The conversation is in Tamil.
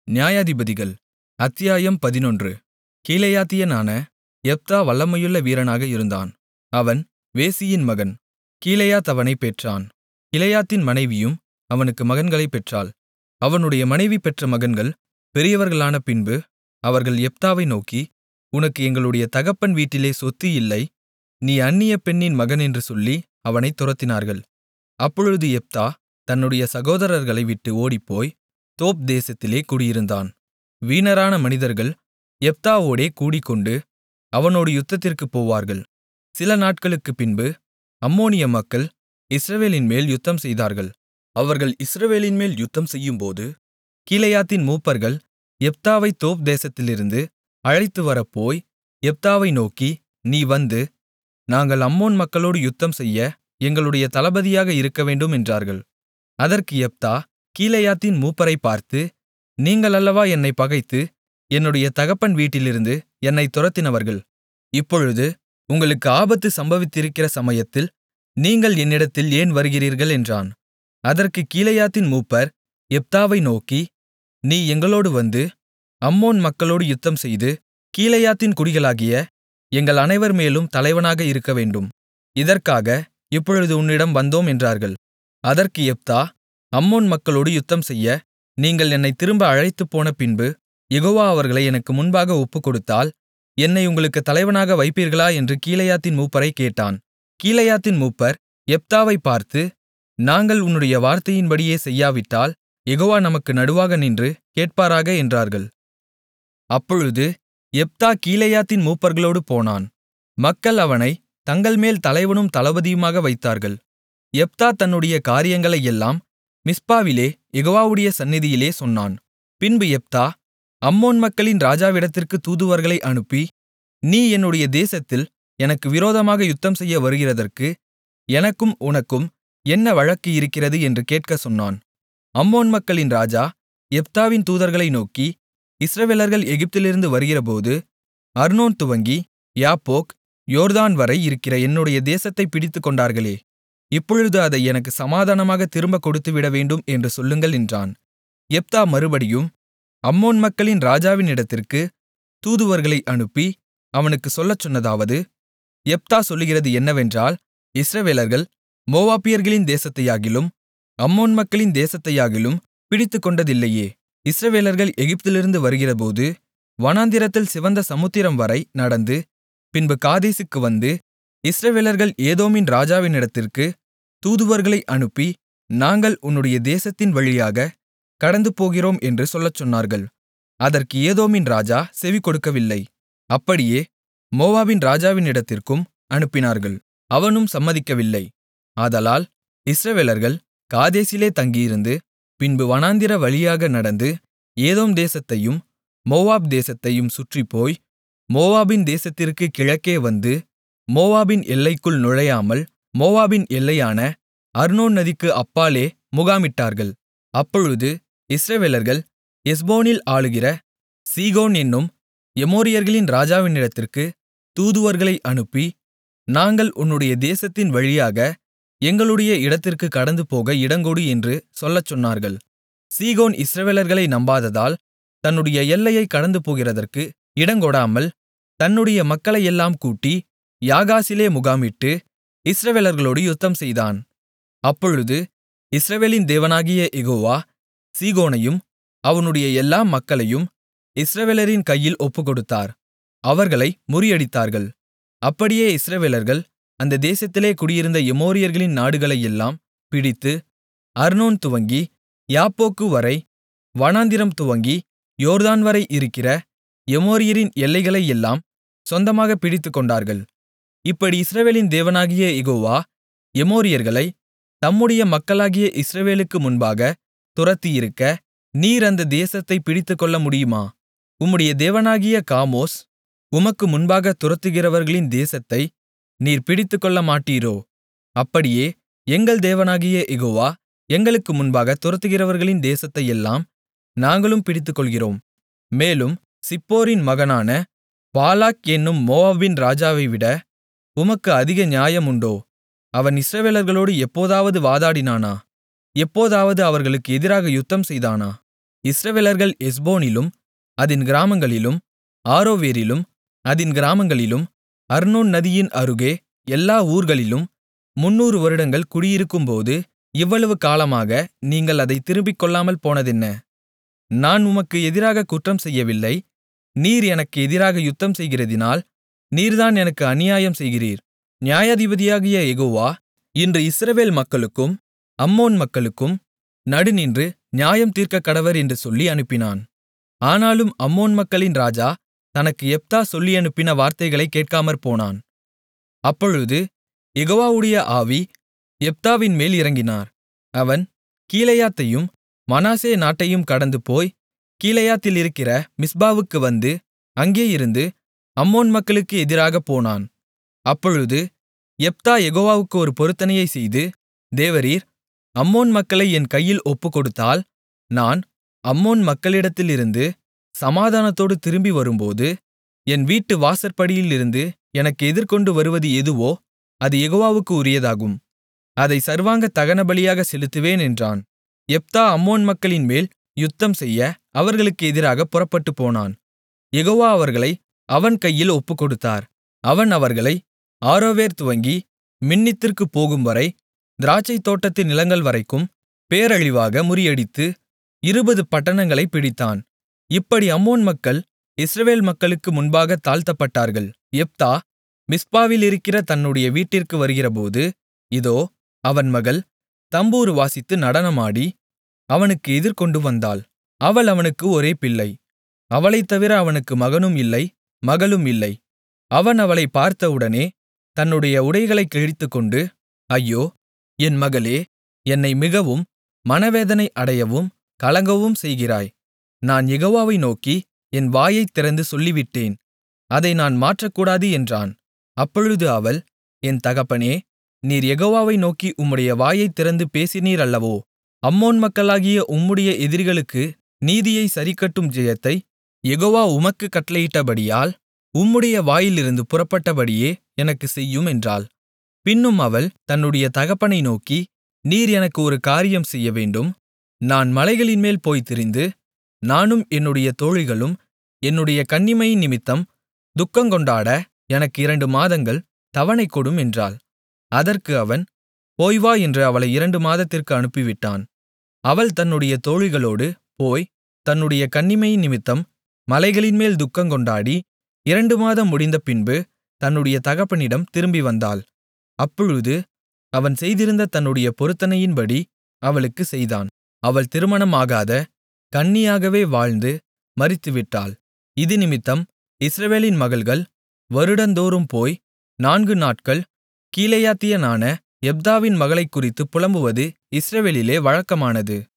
நியாயாதிபதிகள் அத்தியாயம் பதினொன்று கீலேயாத்தியனான யெப்தா வல்லமையுள்ள வீரனாக இருந்தான் அவன் வேசியின் மகன் கீலேயாத் அவனைப் பெற்றான் கிலெயாத்தின் மனைவியும் அவனுக்கு மகன்களைப் பெற்றாள் அவனுடைய மனைவி பெற்ற மகன்கள் பெரியவர்களான பின்பு அவர்கள் யெப்தாவை நோக்கி உனக்கு எங்களுடைய தகப்பன் வீட்டிலே சொத்து இல்லை நீ அந்நிய பெண்ணின் மகன் என்று சொல்லி அவனைத் துரத்தினார்கள் அப்பொழுது யெப்தா தன்னுடைய சகோதரர்களை விட்டு ஓடிப்போய் தோப் தேசத்திலே குடியிருந்தான் வீணரான மனிதர்கள் யெப்தாவோடே கூடிக்கொண்டு அவனோடு யுத்தத்திற்குப் போவார்கள் சில நாட்களுக்குப் பின்பு அம்மோனிய மக்கள் இஸ்ரவேலின்மேல் யுத்தம்செய்தார்கள் அவர்கள் இஸ்ரவேலின்மேல் யுத்தம்செய்யும்போது கீலேயாத்தின் மூப்பர்கள் யெப்தாவைத் தோப் தேசத்திலிருந்து அழைத்துவரப்போய் யெப்தாவை நோக்கி நீ வந்து நாங்கள் அம்மோன் மக்களோடு யுத்தம்செய்ய எங்களுடைய தளபதியாக இருக்கவேண்டும் என்றார்கள் அதற்கு யெப்தா கீலேயாத்தின் மூப்பரைப் பார்த்து நீங்கள் அல்லவா என்னைப் பகைத்து என்னுடைய தகப்பன் வீட்டிலிருந்து என்னைத் துரத்தினவர்கள் இப்பொழுது உங்களுக்கு ஆபத்து சம்பவித்திருக்கிற சமயத்தில் நீங்கள் என்னிடத்தில் ஏன் வருகிறீர்கள் என்றான் அதற்குக் கீலேயாத்தின் மூப்பர் யெப்தாவை நோக்கி நீ எங்களோடு வந்து அம்மோன் மக்களோடு யுத்தம்செய்து கீலேயாத்தின் குடிகளாகிய எங்கள் அனைவர் மேலும் தலைவனாக இருக்கவேண்டும் இதற்காக இப்பொழுது உன்னிடம் வந்தோம் என்றார்கள் அதற்கு யெப்தா அம்மோன் மக்களோடு யுத்தம்செய்ய நீங்கள் என்னைத் திரும்ப அழைத்துப்போன பின்பு யெகோவா அவர்களை எனக்கு முன்பாக ஒப்புக்கொடுத்தால் என்னை உங்களுக்குத் தலைவனாக வைப்பீர்களா என்று கீலேயாத்தின் மூப்பரைக் கேட்டான் கீலேயாத்தின் மூப்பர் யெப்தாவைப் பார்த்து நாங்கள் உன்னுடைய வார்த்தையின்படியே செய்யாவிட்டால் யெகோவா நமக்கு நடுவாக நின்று கேட்பாராக என்றார்கள் அப்பொழுது யெப்தா கீலேயாத்தின் மூப்பர்களோடு போனான் மக்கள் அவனைத் தங்கள்மேல் தலைவனும் தளபதியுமாக வைத்தார்கள் யெப்தா தன்னுடைய காரியங்களையெல்லாம் மிஸ்பாவிலே யெகோவாவுடைய சந்நிதியிலே சொன்னான் பின்பு யெப்தா அம்மோன் மக்களின் ராஜாவிடத்திற்கு தூதுவர்களை அனுப்பி நீ என்னுடைய தேசத்தில் எனக்கு விரோதமாக யுத்தம்செய்ய வருகிறதற்கு எனக்கும் உனக்கும் என்ன வழக்கு இருக்கிறது என்று கேட்கச் சொன்னான் அம்மோன் மக்களின் ராஜா யெப்தாவின் தூதர்களை நோக்கி இஸ்ரவேலர்கள் எகிப்திலிருந்து வருகிறபோது அர்னோன் துவங்கி யாப்போக் யோர்தான் வரை இருக்கிற என்னுடைய தேசத்தைப் பிடித்துக்கொண்டார்களே இப்பொழுது அதை எனக்கு சமாதானமாக திரும்பக் கொடுத்துவிடவேண்டும் என்று சொல்லுங்கள் என்றான் யெப்தா மறுபடியும் அம்மோன் மக்களின் ராஜாவினிடத்திற்கு தூதுவர்களை அனுப்பி அவனுக்குச் சொல்லச் சொன்னதாவது யெப்தா சொல்லுகிறது என்னவென்றால் இஸ்ரவேலர்கள் மோவாபியர்களின் தேசத்தையாகிலும் அம்மோன் மக்களின் தேசத்தையாகிலும் பிடித்துக்கொண்டதில்லையே இஸ்ரவேலர்கள் எகிப்திலிருந்து வருகிறபோது வனாந்திரத்தில் சிவந்த சமுத்திரம் வரை நடந்து பின்பு காதேசுக்கு வந்து இஸ்ரவேலர்கள் ஏதோமின் ராஜாவினிடத்திற்கு தூதுவர்களை அனுப்பி நாங்கள் உன்னுடைய தேசத்தின் வழியாக கடந்துபோகிறோம் என்று சொல்லச் சொன்னார்கள் அதற்கு ஏதோமின் ராஜா செவிகொடுக்கவில்லை அப்படியே மோவாபின் ராஜாவினிடத்திற்கும் அனுப்பினார்கள் அவனும் சம்மதிக்கவில்லை ஆதலால் இஸ்ரவேலர்கள் காதேசிலே தங்கியிருந்து பின்பு வனாந்திர வழியாக நடந்து ஏதோம் தேசத்தையும் மோவாப் தேசத்தையும் சுற்றிப்போய் மோவாபின் தேசத்திற்கு கிழக்கே வந்து மோவாபின் எல்லைக்குள் நுழையாமல் மோவாபின் எல்லையான அர்னோன் நதிக்கு அப்பாலே முகாமிட்டார்கள் அப்பொழுது இஸ்ரவேலர்கள் எஸ்போனில் ஆளுகிற சீகோன் என்னும் எமோரியர்களின் ராஜாவினிடத்திற்கு தூதுவர்களை அனுப்பி நாங்கள் உன்னுடைய தேசத்தின் வழியாக எங்களுடைய இடத்திற்கு கடந்துபோக இடங்கொடு என்று சொல்லச் சொன்னார்கள் சீகோன் இஸ்ரவேலர்களை நம்பாததால் தன்னுடைய எல்லையை கடந்துபோகிறதற்கு இடங்கொடாமல் தன்னுடைய மக்களையெல்லாம் கூட்டி யாகாசிலே முகாமிட்டு இஸ்ரவேலர்களோடு யுத்தம்செய்தான் அப்பொழுது இஸ்ரவேலின் தேவனாகிய யெகோவா சீகோனையும் அவனுடைய எல்லா மக்களையும் இஸ்ரவேலரின் கையில் ஒப்புக்கொடுத்தார் அவர்களை முறியடித்தார்கள் அப்படியே இஸ்ரவேலர்கள் அந்த தேசத்திலே குடியிருந்த எமோரியர்களின் நாடுகளையெல்லாம் பிடித்து அர்னோன் துவங்கி யாப்போக்கு வரை வனாந்திரம் துவங்கி யோர்தான் வரை இருக்கிற எமோரியரின் எல்லைகளையெல்லாம் சொந்தமாகப் பிடித்துக்கொண்டார்கள் இப்படி இஸ்ரவேலின் தேவனாகிய யெகோவா எமோரியர்களை தம்முடைய மக்களாகிய இஸ்ரவேலுக்கு முன்பாக துரத்தியிருக்க நீர் அந்த தேசத்தைப் பிடித்துக்கொள்ள முடியுமா உம்முடைய தேவனாகிய காமோஸ் உமக்கு முன்பாக துரத்துகிறவர்களின் தேசத்தை நீர் பிடித்துக்கொள்ள மாட்டீரோ அப்படியே எங்கள் தேவனாகிய யெகோவா எங்களுக்கு முன்பாக துரத்துகிறவர்களின் தேசத்தையெல்லாம் நாங்களும் பிடித்துக்கொள்கிறோம் மேலும் சிப்போரின் மகனான பாலாக் என்னும் மோவாபின் ராஜாவைவிட உமக்கு அதிக நியாயம் உண்டோ அவன் இஸ்ரவேலர்களோடு எப்போதாவது வாதாடினானா எப்போதாவது அவர்களுக்கு எதிராக யுத்தம் செய்தானா இஸ்ரவேலர்கள் எஸ்போனிலும் அதின் கிராமங்களிலும் ஆரோவேரிலும் அதின் கிராமங்களிலும் அர்னோன் நதியின் அருகே எல்லா ஊர்களிலும் முந்நூறு வருடங்கள் குடியிருக்கும்போது இவ்வளவு காலமாக நீங்கள் அதைத் திருப்பிக்கொள்ளாமல் போனதென்ன நான் உமக்கு எதிராக குற்றம் செய்யவில்லை நீர் எனக்கு எதிராக யுத்தம் செய்கிறதினால் நீர்தான் எனக்கு அநியாயம் செய்கிறீர் நியாயாதிபதியாகிய யெகோவா இன்று இஸ்ரவேல் மக்களுக்கும் அம்மோன் மக்களுக்கும் நடுநின்று நியாயம் தீர்க்கக்கடவர் என்று சொல்லி அனுப்பினான் ஆனாலும் அம்மோன் மக்களின் ராஜா தனக்கு யெப்தா சொல்லியனுப்பின வார்த்தைகளைக் கேட்காமற்போனான் அப்பொழுது யெகோவாவுடைய ஆவி யெப்தாவின் மேல் இறங்கினார் அவன் கீலேயாத்தையும் மனாசே நாட்டையும் கடந்துபோய் கீலேயாத்திலிருக்கிற மிஸ்பாவுக்கு வந்து அங்கே இருந்து அம்மோன் மக்களுக்கு எதிராகப் போனான் அப்பொழுது யெப்தா யெகோவாவுக்கு ஒரு பொருத்தனையைச் செய்து தேவரீர் அம்மோன் மக்களை என் கையில் ஒப்புக்கொடுத்தால் நான் அம்மோன் மக்களிடத்திலிருந்து சமாதானத்தோடு திரும்பி வரும்போது என் வீட்டு வாசற்படியிலிருந்து எனக்கு எதிர்கொண்டு வருவது எதுவோ அது யெகோவாவுக்கு உரியதாகும் அதை சர்வாங்க தகனபலியாக செலுத்துவேன் என்றான் யெப்தா அம்மோன் மக்களின்மேல் யுத்தம்செய்ய அவர்களுக்கு எதிராகப் புறப்பட்டுப்போனான் யெகோவா அவர்களை அவன் கையில் ஒப்புக்கொடுத்தார் அவன் அவர்களை ஆரோவேர் துவங்கி மின்னித்திற்குப் போகும்வரை திராட்சைத்தோட்டத்து நிலங்கள் வரைக்கும் பேரழிவாக முறியடித்து இருபது பட்டணங்களைப் பிடித்தான் இப்படி அம்மோன் மக்கள் இஸ்ரவேல் மக்களுக்கு முன்பாக தாழ்த்தப்பட்டார்கள் யெப்தா மிஸ்பாவிலிருக்கிற தன்னுடைய வீட்டிற்கு வருகிறபோது இதோ அவன் மகள் தம்புரு வாசித்து நடனமாடி அவனுக்கு எதிர்கொண்டு வந்தாள் அவள் அவனுக்கு ஒரே பிள்ளை அவளைத் தவிர அவனுக்கு மகனும் இல்லை மகளும் இல்லை அவன் அவளைப் பார்த்தவுடனே தன்னுடைய உடைகளைக் கிழித்துக்கொண்டு ஐயோ என் மகளே என்னை மிகவும் மனவேதனை அடையவும் கலங்கவும் செய்கிறாய் நான் யெகோவாவை நோக்கி என் வாயைத் திறந்து சொல்லிவிட்டேன் அதை நான் மாற்றக்கூடாது என்றான் அப்பொழுது அவள் என் தகப்பனே நீர் யெகோவாவை நோக்கி உம்முடைய வாயைத் திறந்து பேசினீர் அல்லவோ அம்மோன் மக்களாகிய உம்முடைய எதிரிகளுக்கு நீதியை சரிக்கட்டும் ஜெயத்தை யெகோவா உமக்குக் கட்டளையிட்டபடியால் உம்முடைய வாயிலிருந்து புறப்பட்டபடியே எனக்குச் செய்யும் என்றாள் பின்னும் அவள் தன்னுடைய தகப்பனை நோக்கி நீர் எனக்கு ஒரு காரியம் செய்யவேண்டும் நான் மலைகளின்மேல் போய்த் திரிந்து நானும் என்னுடைய தோழிகளும் என்னுடைய கன்னிமையின் நிமித்தம் துக்கங்கொண்டாட எனக்கு இரண்டு மாதங்கள் தவணை கொடும் என்றாள் அதற்கு அவன் போய் வா என்று அவளை இரண்டு மாதத்திற்கு அனுப்பிவிட்டான் அவள் தன்னுடைய தோழிகளோடு போய் தன்னுடைய கன்னிமையின் நிமித்தம் மலைகளின்மேல் துக்கங்கொண்டாடி இரண்டு மாதம் முடிந்த பின்பு தன்னுடைய தகப்பனிடம் திரும்பி வந்தாள் அப்பொழுது அவன் செய்திருந்த தன்னுடைய பொருத்தனையின்படி அவளுக்குச் செய்தான் அவள் திருமணமாகாத கன்னியாகவே வாழ்ந்து மரித்துவிட்டாள் இதினிமித்தம் இஸ்ரவேலின் மகள்கள் வருடந்தோறும் போய் நான்கு நாட்கள் கீலேயாத்தியனான யெப்தாவின் மகளைக்குறித்துப் புலம்புவது இஸ்ரவேலிலே வழக்கமானது